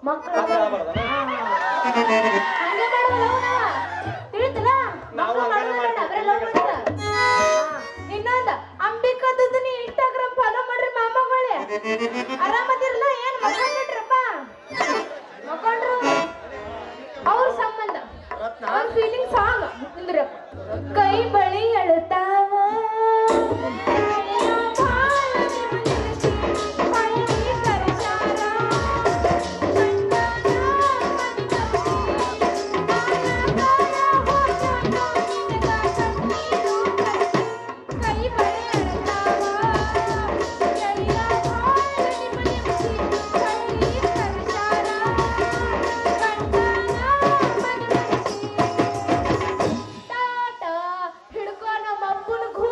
ಮಕ್ಕಳು ಮಕ್ಳು ಆಗ್ಬಾರ್ದನ? ಹಂಗೆ ಮಾಡುವ ಲವ್ ನಾವ ತಿಳಿತಲ್ಲ ನಾವು ಮಕ್ಳು ಹಂಗಾರೆ ಮಾಡೋದು ಬೇಡ, ಮಾಡ್ತೀವಿ. ಬರೀ ಲವ್ ಮಾಡೋದು. ಹಾ. ಇನ್ನೊಂದ ಅಂಬಿಕಾದದ್ದು ನೀ ಇನ್ಸ್ಟಾಗ್ರಾಮ್ ಫಾಲೋ ಮಾಡ್ರಿ ಮಾಮಗಳೇ ಆರಾಮದಿರಲ್ಲ ಏನ್ ಮಕ್ಕೊಂಡ್ಬಿಟ್ರಪ್ಪ ಮಕ್ಕೊಂಡ್ರು ಅವ್ರ ಸಂಬಂಧ ರತ್ನ ಅವ್ರ ಫೀಲಿಂಗ್ ಸಾಂಗ್ ಇಲ್ರಿ ಕೈ ಬಳಿ ಎಳುತ್ತಾವ ಕೈ ಬಳಿ ಎಳುತ್ತಾವ ಹಿಡ್ಕೊ ನಮ್ಮ ಅಪ್ಪನ ಘೂ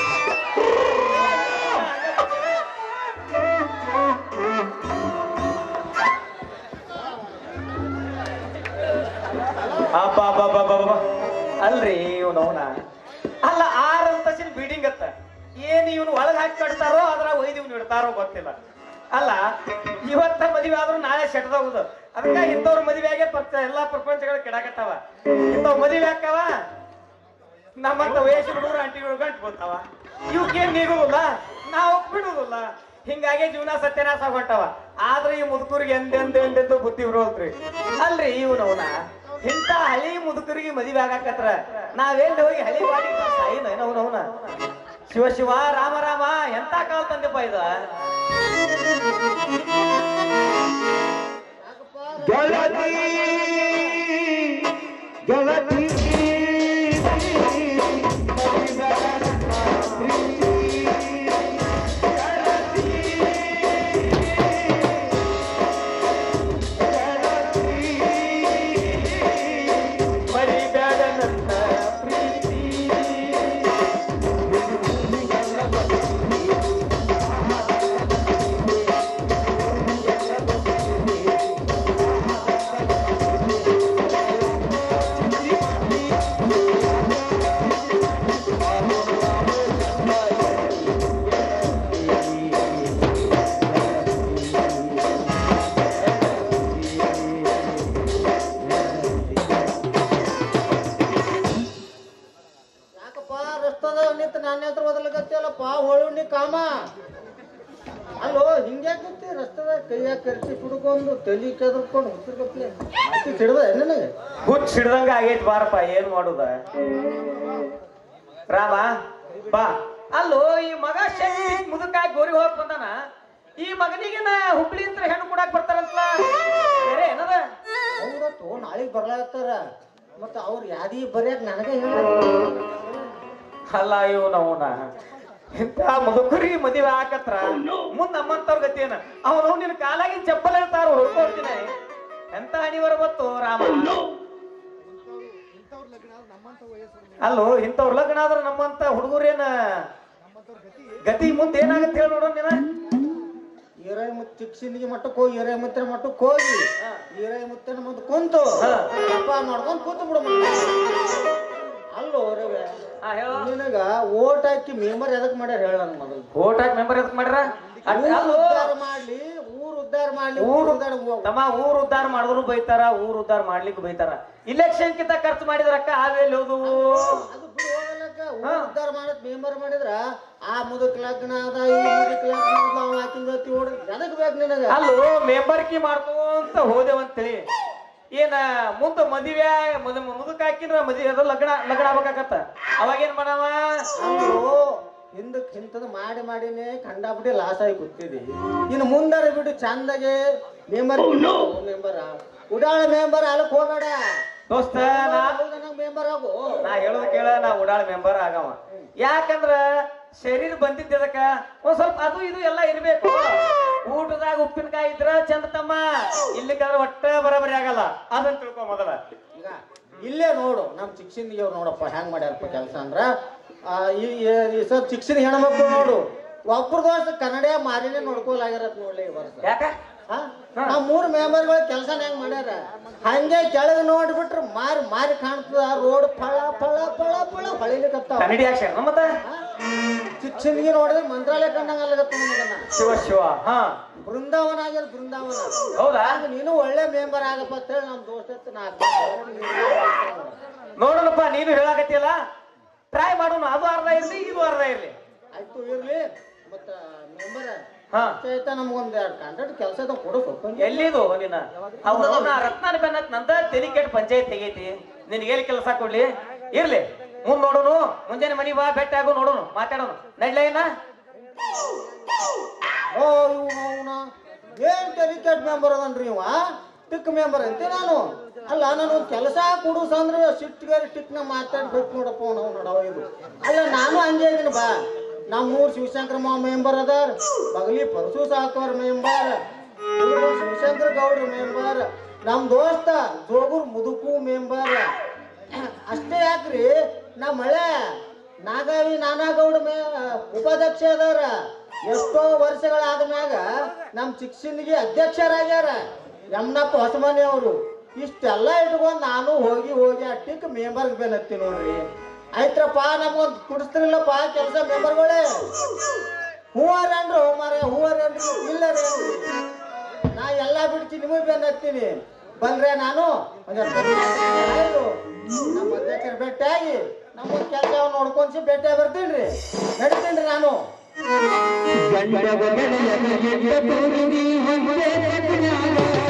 ಅಬ್ಬ ಅಬ್ಬ ಅಬ್ಬ ಅಬ್ಬ ಅಬ್ಬ. ಅಲ್ರಿ ಇವನು ಅವನ ಅಲ್ಲ ಆರ್ ಅಂತಸಿನ ಬಿಲ್ಡಿಂಗ್ ಅತ್ತ ಏನ್ ಇವನು ಒಳಗ್ ಹಾಕಿ ಕಟ್ತಾರೋ ಅದ್ರ ಒಯ್ದು ಇವ್ನು ಇಡ್ತಾರೋ ಗೊತ್ತಿಲ್ಲ ಅಲ್ಲ ಇವತ್ತ ಮದುವೆ ಆದ್ರೂ ನಾಳೆ ಸೆಟ್ದೋಗುದು ಅದಕ್ಕ ಇಂಥವ್ರ ಮದುವೆಗೆ ಪಕ್ಕ ಎಲ್ಲಾ ಪ್ರಪಂಚಗಳು ಕೆಡಕತ್ತಾವ ಇಂಥವ್ ಮದುವೆ ಹಾಕವ ನಮ್ಮಂತ ವಯಸ್ಸಿನ ಹುಡುಗರು ಅಂಟಿಗಳು ಗಂಟು ಬರ್ತಾವ ಇವಕ್ಕೇನ್ ನೀಗುದಿಲ್ಲ ನಾವು ಬಿಡುದಿಲ್ಲ ಹಿಂಗಾಗಿ ಜೀವನ ಸತ್ಯನಾಶ ಹೊಂಟವ ಆದ್ರೆ ಈ ಮುದುಕರಿಗೆ ಎಂದೆಂದು ಎಂದೆಂದು ಬುದ್ಧಿ ಬರೋಲ್ರಿ ಅಲ್ರಿ ಇವನವನ ಇಂಥ ಹಳಿ ಮುದುಕರಿಗೆ ಮದುವೆ ಆಗಾಕತ್ರ ನಾವೆಲ್ಲಿ ಹೋಗಿ ಹಳಿ ಮಾಡಿ ಸಾಯಿನ ಅವನವನ ಶಿವ ಶಿವ ರಾಮ ರಾಮ ಎಂತ ಕಾಲ ತಂದೆಪ್ಪ ಇದು ಗೆಳತಿ ಗೆಳತಿ ಮರಿಬೇಡ ನನ್ನ ಪ್ರೀತಿ ಯಾಕಪ್ಪ ರಸ್ತದ ನಿಂತ ನನ್ನ ಹತ್ರ ಓದಲಕತ್ತಿಯಲ್ಲಪ್ಪ ಹೋಳುಣ್ಣಿ ಕಾಮ ಅಲ್ಲೋ ಹಿಂಗ್ಯಾಕತ್ತಿ ರಸ್ತದ ಕೈಯಾಗ ಕರ್ಚಿ ಕುಡ್ಕೊಂಡು ತಲಿ ಕೆದರ್ಕೊಂಡು ಹುಸಿರ್ಗಪ್ಲೆ ಸಿಡ್ದ ನನಗೆ ಹುಚ್ಚ ಹಿಡ್ದಂಗ ಆಗೈತ್ ಬಾರಪ್ಪ ಏನ್ ಮಾಡುದ ರಾಮ ಬಾ ಅಲ್ಲೋ ಈ ಮಗ ಶಕ್ತಿ ಮುದುಕಾಗಿ ಗೋರಿ ಹೋಗ್ ಬಂದಾನ ಈ ಮಗನಿಗೆ ನಾ ಹುಬ್ಳಿ ಅಂತ ಹೆಣ್ಣು ಕೊಡಾಕ್ ಬರ್ತಾರಂತಲ್ಲ ಬೇರೆ ಏನದ ಹೌದತ್ತು ನಾಳೆಗೆ ಬರ್ಲಾತ್ತಾರ ಮತ್ತ ಅವ್ರ ಯಾದಿ ಬರ್ಯಾಕ ನನಗೆ ಹೇಳ ಅಲ್ಲ ಇವ್ ನವನ ಇಂತ ಮುದುಕರಿಗೆ ಮದುವೆ ಹಾಕತ್ರ ಮುಂದ್ ನಮ್ಮಂತವ್ರ ಗತಿ ಏನ ಅವನು ನಿನ್ನ ಕಾಲಾಗಿನ ಚಪ್ಪಲ್ ಹೇಳ್ತಾರ ಹೊಡ್ಕೊಡ್ತೀನಿ ಎಂತ ಹಣಿವರ ಬತ್ತು ರಾಮ ಅಲ್ಲೋ ಇಂಥವ್ರ ಲಗ್ನ ಆದ್ರ ನಮ್ಮಂತ ಹುಡುಗರೇನ ಗತಿ ಮುಂದೆ ಏನಾಗತ್ತೆ ಹೇಳಿ ನೋಡೋಣ ನೀನ ಈರೈ ಮುತ್ತ ಚಿಕ್ಸಿಂದಿಗೆ ಮಟ್ಟಕ್ಕೆ ಹೋಗಿ ಈರೈ ಮುತ್ತಿನ ಮಟ್ಟಕ್ಕೆ ಹೋಗಿ ಈರೈ ಮುತ್ತಿನ ಮುಂದೆ ಕುಂತು ಹಾ. ಅಪ್ಪ ಮಾಡ್ಕೊಂಡು ಕೂತು ಬಿಡು ಅಲ್ಲೋ ರವೆ ಹಾ ಹೇಳು ನಿನಗ ಓಟ್ ಹಾಕಿ ಮೆಂಬರ್ ಎದಕ್ ಮಾಡ್ಯಾರ ಹೇಳ ನನ್ ಮೊದಲು ಓಟ್ ಹಾಕಿ ಮೆಂಬರ್ ಎದಕ್ ಮಾಡ್ರ ಊರ್ ಅಲ್ಲೋ ಉದ್ಧಾರ ಮಾಡ್ಲಿ ಊರ್ ಉದ್ಧಾರ ಮಾಡ್ಲಿ ಊರ್ ಊರ್ ಉದ್ಧಾರ ಹೋಗ್- ತಮ್ಮ ಊರ್ ಉದ್ಧಾರ ಮಾಡಿದ್ರು ಬೈತಾರ ಊರ್ ಉದ್ಧಾರ ಮಾಡ್ಲಿಕ್ಕೆ ಬೈತಾರ ಇಲೆಕ್ಷನ್ ಕಿಂತ ಖರ್ಚು ಮಾಡಿದ್ರಕ್ಕ ಆವೇಲಿ ಹೋದವು ಅದು ಬಿಡು ಹೋಗಲಕ್ಕ ಊರ್ ಉದ್ಧಾರ ಮಾಡತ್ ಮೆಂಬರ್ ಮಾಡಿದ್ರ ಆ ಮುದುಕ್ ಲಗ್ನ ಅದ ಈ ಮುದುಕ್ ಲಗ್ನ ಅದ ಅವ ಹಾಕಿನ ಜೊತೆ ಓಡ್ ಎದಕ್ ಬೇಕು ನಿನಗ ಅಲ್ಲೋ ಮೆಂಬರ್ಕಿ ಮಾಡ್ಕೊಂತ ಹೋದೆವಂತೇಳಿ ಏನ ಮುಂದ ಮದುವೆ ಮದ್ ಮುದುಕ ಹಾಕಿದ್ರ ಮದುವೆ ಅದ ಲಗ್ನ ಲಗ್ನ ಆಗ್ಬೇಕಾಗತ್ತ ಅವಾಗ ಏನ್ ಮಾಡವ ಅಲ್ಲೋ ಹಿಂದಕ್ ಇಂಥದ್ ಮಾಡಿ ಮಾಡಿನೇ ಕಂಡಾಬಿಟ್ಟು ಲಾಸ್ ಆಗಿ ಕೂತಿದಿ ಇನ್ನು ಮುಂದಾರ ಬಿಟ್ಟು ಚಂದಾಗೆ ಮೆಂಬರ್ ಮೆಂಬರ್ ಉಡಾಳ ಮೆಂಬರ್ ಅಲ್ಲಕ್ ಹೋಗಬೇಡ ದೋಸ್ತ ನಾ ಮೆಂಬರ್ ಆಗು ನಾ ಹೇಳೋದ್ ಕೇಳ ನಾ ಉಡಾಳ ಮೆಂಬರ್ ಆಗವ ಯಾಕಂದ್ರ ಶರೀರ ಬಂದಿದ್ದದಕ್ಕ ಒಂದ್ ಸ್ವಲ್ಪ ಅದು ಇದು ಎಲ್ಲ ಇರ್ಬೇಕು ಊಟದಾಗ ಉಪ್ಪಿನಕಾಯಿ ಇದ್ರ ಚಂದ ತಮ್ಮ ಇಲ್ಲಿಕಂದ್ರ ಒಟ್ಟ ಬರಬರಿ ಆಗಲ್ಲ ಅದನ್ನ ತಿಳ್ಕೊ ಮೊದಲ ಈಗ ಇಲ್ಲೇ ನೋಡು ನಮ್ ಚಿಕ್ಸಿಂದಿಗೆ ಅವ್ರು ನೋಡಪ್ಪ ಹೆಂಗ್ ಮಾಡ್ಯಾರಪ್ಪ ಕೆಲಸ ಅಂದ್ರ ಆ, ಈ ಈ ಸ್ವಲ್ಪ ಚಿಕ್ಸಿನ ಹೆಣ್ಮಕ್ಳು ನೋಡು ಒಬ್ರ ದೋಸ್ತ ಕನ್ನಡ ಮಾರಿನೇ ನೋಡ್ಕೊಲಾಗಿರತ್ ನೋಡ್ಲಿ ಈ ವರ್ಷ ಯಾಕ ಹಾ? ನಾವ್ ಮೂರ್ ಮೆಂಬರ್ಗಳು ಕೆಲಸ ಹೆಂಗ್ ಮಾಡ್ಯಾರ ಹಂಗೆ ಕೆಳಗೆ ನೋಡ್ಬಿಟ್ರೆ ಮಾರಿ ಮಾರಿ ಕಾಣ್ತದ ರೋಡ್ ಫಳ ಫಳ ಫಳ ಫಳ ಹೊಳಿಲಿಕತ್ತಾವ ಕನ್ನಡಿ ಆಕ್ಷನ್ ಮತ್ತ ಚಿಕ್ಸಿಂದಿಗೆ ನೋಡಿದ್ರೆ ಮಂತ್ರಾಲಯ ಕಂಡಂಗ ಅಲ್ಲಗತ್ತ ನಮಗನ್ನ ಶಿವ ಶಿವ ಹಾ ಬೃಂದಾವನ ಆಗ್ಯದ ಬೃಂದಾವನ ಹೌದಾ ಆಗ ನೀನು ಒಳ್ಳೆ ಮೆಂಬರ್ ಆಗಪ್ಪ ಅಂತ ಹೇಳಿ ನಮ್ ದೋಸ್ತ ನಾ ನೋಡೋಣಪ್ಪ ನೀನು ಹೇಳಾಕತ್ತಿಯಲ್ಲ ಟ್ರೈ ಮಾಡೋಣ ಅದು ಅರ್ಧ ಇರ್ಲಿ ಇದು ಅರ್ಧ ಇರ್ಲಿ ಆಯ್ತು ಇರ್ಲಿ ಮತ್ತ ಮೆಂಬರ್ ಹಾ ಆಯ್ತಾ ನಮ್ಗೊಂದ್ ಎರಡು ಕಾಂಟ್ರಾಕ್ಟ್ ಕೆಲಸ ಅದ ಕೊಡು ಸ್ವಲ್ಪ ಎಲ್ಲಿದು ನಿನ್ನ ಅವನ ರತ್ನಾನ ಬೆನ್ನತ್ ನಂದ ತೆಲಿ ಕೆಟ್ಟ ಪಂಚಾಯತ್ ತೆಗೈತಿ ನಿನಗೆ ಎಲ್ಲಿ ಕೆಲಸ ಕೊಡ್ಲಿ ಇರ್ಲಿ ಮುಂದ್ ನೋಡೋನು ಮುಂಜಾನೆ ಮನಿ ಬಾ ಬೆಟ್ಟ ಆಗು ನೋಡೋನು ಮಾತಾಡೋಣ ನಡ್ಲೇನ ಓ ಇವ್ನು ಅವ್ನ ಏನ್ ಡೆಲಿಕೇಟ್ ಮೆಂಬರ್ ಅದನ್ರಿ ಇವ ಟಿಕ್ ಮೆಂಬರ್ ಅಂತೆ ನಾನು ಅಲ್ಲ ನಾನು ಕೆಲಸ ಕೊಡುಸ ಅಂದ್ರೆ ಸಿಟ್ಟಿಗಾರಿ ಟಿಕ್ನ ಮಾತಾಡ್ಬೇಕು ನೋಡಪ್ಪ ನಾವು ನೋಡವ ಇದು ಅಲ್ಲ ನಾನು ಹಂಗೆ ಇದೀನಿ ಬಾ ನಮ್ಮೂರ್ ಶಿವಶಂಕರ ಮಾವ ಮೆಂಬರ್ ಅದಾರ ಬಗಲಿ ಪರಸು ಸಾಕೋರ್ ಮೆಂಬರ್ ಶಿವಶಂಕರ ಗೌಡ್ರ ಮೆಂಬರ್ ನಮ್ ದೋಸ್ತ ಜೋಗೂರ್ ಮುದುಕು ಮೆಂಬರ್ ಅಷ್ಟೇ ಯಾಕ್ರಿ ನಾ ಮಳೆ ನಾಗಾವಿ ನಾನಾಗೌಡ ಮೇ ಉಪಾಧ್ಯಕ್ಷ ಅದಾರ ಎಷ್ಟೋ ವರ್ಷಗಳಾದ ಮ್ಯಾಗ ನಮ್ ಶಿಕ್ಷಣಿಗೆ ಅಧ್ಯಕ್ಷರಾಗ್ಯಾರ ಯಮ್ನಪ್ಪ ಹೊಸಮನಿ ಅವರು ಇಷ್ಟೆಲ್ಲ ಇಟ್ಕೊಂಡ್ ನಾನು ಹೋಗಿ ಹೋಗಿ ಅಟ್ಟಿಕ್ ಮೆಂಬರ್ಗೆ ಬೆನ್ನತ್ತಿ ನೋಡ್ರಿ ಆಯ್ತ್ರಪ್ಪ ನಮ್ಗೊಂದು ಕುಡಿಸ್ತಿರ್ಲಪ್ಪ ಕೆಲಸ ಮೆಂಬರ್ಗಳೇ ಹೂವಾರೇನ್ರು ಮಾರ ಹೂವಾರೇನ್ರಿ ಇಲ್ಲರೇನ್ರಿ ನಾ ಎಲ್ಲ ಬಿಡ್ತಿ ನಿಮಗೆ ಬೆನ್ನತ್ತೀನಿ ಬಂದ್ರೆ ನಾನು ಒಂದೆರಡು ಆಯ್ತು ನಮ್ಮ ಅಧ್ಯಕ್ಷರ ಭೇಟಿಯಾಗಿ ನಮ್ಮೊಂದು ಕೆಲಸ ನೋಡ್ಕೊಂಡ್ಸಿ ಭೇಟಿ ಬರ್ತೀನಿ ನಡಿತೀನಿ ನಾನು ಗಂಡವ ಗೆಳೆಯನ ಎಡ್ಡ ತೋರಿದಿ ಹೊಂದೆ ಜ್ಞಾನ